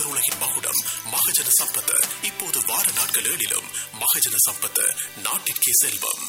அசருலகின் மகுடம் மகஜன சம்பத் இப்போது வார நாட்கள் ஏழிலும் மகஜன சம்பத் நாட்டிற்கே செல்வம்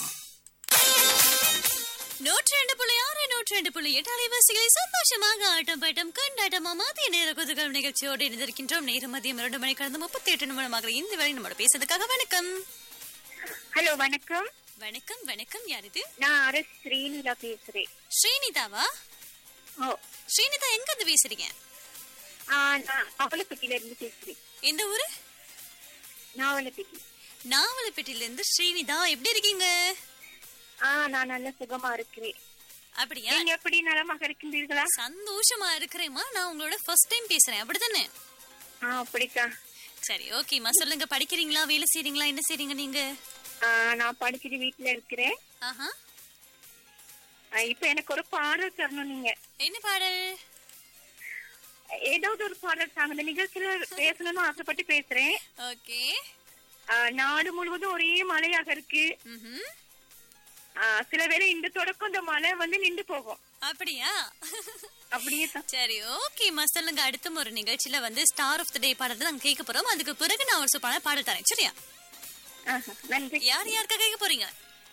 நூற்றி ரெண்டு புள்ளி ஆறு நூற்றி ரெண்டு புள்ளி எட்டு அலைவாசிகளை சந்தோஷமாக ஆட்டம் பாட்டம் கொண்டாட்டமா மதிய நேர குதுகல் நிகழ்ச்சியோடு இணைந்திருக்கின்றோம் நேரம் மதியம் இரண்டு மணி கடந்து முப்பத்தி எட்டு நிமிடமாக இந்த வேலை நம்மளோட பேசுறதுக்காக வணக்கம் ஹலோ வணக்கம் வணக்கம் வணக்கம் யார் இது நான் அரசு ஸ்ரீனிலா பேசுறேன் ஸ்ரீனிதாவா ஓ ஸ்ரீனிதா எங்க இருந்து பேசுறீங்க ஆ, நான் அவலப்பட்டியில இருந்து பேசுறேன் எந்த ஊரு நாவலப்பட்டி நாவலப்பேட்டையில இருந்து ஸ்ரீனிதா எப்படி இருக்கீங்க ஆ நான் நல்ல சுகமா இருக்கிறேன் அப்படியா நீங்க எப்படி நலமாக இருக்கின்றீர்களா சந்தோஷமா இருக்கிறேம்மா நான் உங்களோட ஃபர்ஸ்ட் டைம் பேசுறேன் அப்படிதானே ஆ அப்படித்தான் சரி ஓகேம்மா சொல்லுங்க படிக்கிறீங்களா வேலை செய்றீங்களா என்ன செய்றீங்க நீங்க ஆ, நான் படிச்சுட்டு வீட்டுல இருக்கிறேன் ஆஹா ஆ, இப்ப எனக்கு ஒரு பாடல் தரணும் நீங்க என்ன பாடல் ஏதாவது ஒரு பாடல் தாங்க இந்த நிகழ்ச்சியில பேசணும்னு ஆசைப்பட்டு பேசுறேன் ஓகே ஆ, நாடு முழுவதும் ஒரே மழையாக இருக்கு ம்ஹும். ஆ, சில வேளை இந்த தொடக்கம் இந்த மழை வந்து நின்று போகும் அப்படியா அப்படியே தான் சரி ஓகேம்மா சொல்லுங்க அடுத்த ஒரு நிகழ்ச்சியில வந்து ஸ்டார் ஆஃப் த டே பாடத்தை நாங்க கேட்க போறோம் அதுக்கு பிறகு நான் ஒரு சூப்பரான பாடல் தரேன் சரியா ஆஹா, நன்றி யார் யாருக்கா கேட்க போறீங்க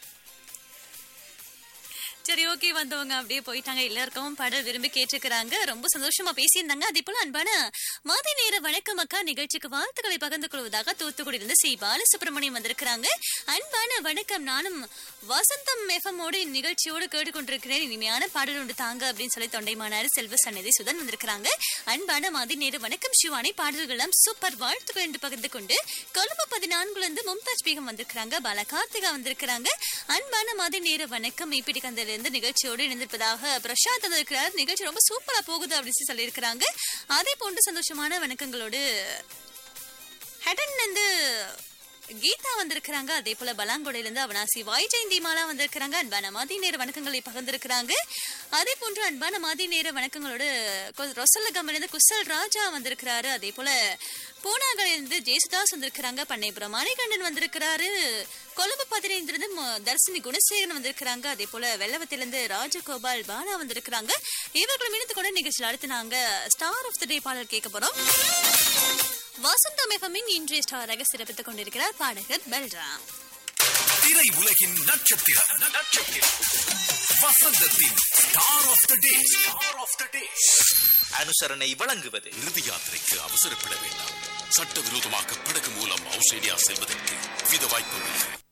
சரி ஓகே வந்தவங்க அப்படியே போயிட்டாங்க எல்லாருக்கும் பாடல் விரும்பி கேட்டிருக்கிறாங்க ரொம்ப சந்தோஷமா பேசியிருந்தாங்க அதே போல அன்பான மதிய நேர வணக்கம் அக்கா நிகழ்ச்சிக்கு வாழ்த்துக்களை பகிர்ந்து கொள்வதாக தூத்துக்குடியிலிருந்து சி பாலசுப்ரமணியம் வந்திருக்கிறாங்க அன்பான வணக்கம் நானும் வசந்தம் எஃப்எம் ஓடு நிகழ்ச்சியோடு கேட்டுக்கொண்டிருக்கிறேன் இனிமையான பாடல் ஒன்று தாங்க அப்படின்னு சொல்லி தொண்டைமானார் செல்வ சன்னதி சுதன் வந்திருக்கிறாங்க அன்பான மதிய நேர வணக்கம் சிவானி பாடல்கள் சூப்பர் வாழ்த்துக்கள் என்று பகிர்ந்து கொண்டு கொழும்பு பதினான்குல இருந்து மும்தாஜ் பேகம் வந்திருக்கிறாங்க பால கார்த்திகா வந்திருக்கிறாங்க அன்பான மதிய நேர வணக்கம் மீப்பிடி கந்தல இருந்து நிகழ்ச்சியோடு இணைந்திருப்பதாக பிரசாத் வந்திருக்கிறார் நிகழ்ச்சி ரொம்ப சூப்பரா போகுது அப்படின்னு சொல்லியிருக்கிறாங்க அதே போன்று சந்தோஷமான வணக்கங்களோடு ஹெடன் வந்து கீதா வந்திருக்கிறாங்க அதே போல பலாங்கொடையில இருந்து அவனாசி வாய்ஜெயந்தி மாலா வந்திருக்கிறாங்க அன்பான மதிய நேர வணக்கங்களை பகிர்ந்திருக்கிறாங்க அதே போன்று அன்பான மதிய நேர வணக்கங்களோடு கொ- ரொசல்லகம் இருந்து குசல் ராஜா வந்திருக்கிறாரு அதே போல பூனாகல இருந்து ஜேசுதாஸ் வந்திருக்கிறாங்க பண்ணைபுரம் மணிகண்டன் வந்திருக்கிறாரு கொழும்பு பதினைந்து இருந்து மு- தர்சினி குணசேகரன் வந்திருக்கிறாங்க அதே போல வெள்ளவத்திலிருந்து ராஜகோபால் பாலா வந்திருக்கிறாங்க இவர்களும் இணைந்து கூட நிகழ்ச்சியில் அடுத்து நாங்க ஸ்டார் ஆஃப் த டே பாடல் கேட்க போறோம் வசந்தம் எஃப்எம்மின் இன்றைய ஸ்டாராக சிறப்பித்துக் கொண்டிருக்கிறார் பாடகர் பெல்ராம் திரை உலகின் நட்சத்திரம் நட்சத்திரம் வசந்தத்தின் star of the day star of the day அனுசரணை வழங்குவது இறுதி யாத்திரைக்கு அவசரப்பட வேண்டாம் சட்டவிரோதமாக படகு மூலம் ஆஸ்திரேலியா செல்வதற்கு வித வாய்ப்புகள்